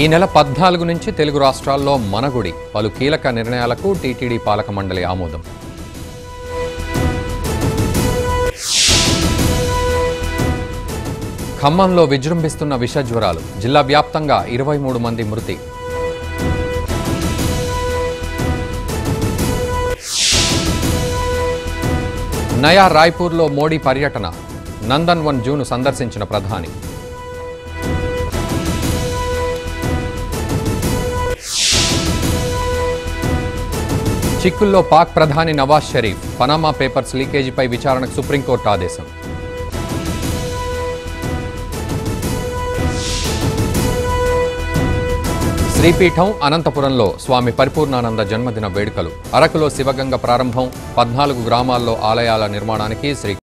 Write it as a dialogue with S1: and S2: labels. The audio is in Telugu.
S1: ఈ నెల పద్నాలుగు నుంచి తెలుగు రాష్ట్రాల్లో మనగుడి పలు కీలక నిర్ణయాలకు టీటీడీ పాలక మండలి ఆమోదం ఖమ్మంలో విజృంభిస్తున్న విష జ్వరాలు జిల్లా వ్యాప్తంగా ఇరవై మూడు మంది మృతి నయా రాయ్పూర్లో మోడీ పర్యటన నందన్ వన్ జూను సందర్శించిన ప్రధాని చిక్కుల్లో పాక్ ప్రధాని నవాజ్ షరీఫ్ పనామా పేపర్స్ లీకేజీపై విచారణకు సుప్రీంకోర్టు ఆదేశం శ్రీపీఠం అనంతపురంలో స్వామి పరిపూర్ణానంద జన్మదిన వేడుకలు అరకులో శివగంగ ప్రారంభం పద్నాలుగు గ్రామాల్లో ఆలయాల నిర్మాణానికి శ్రీ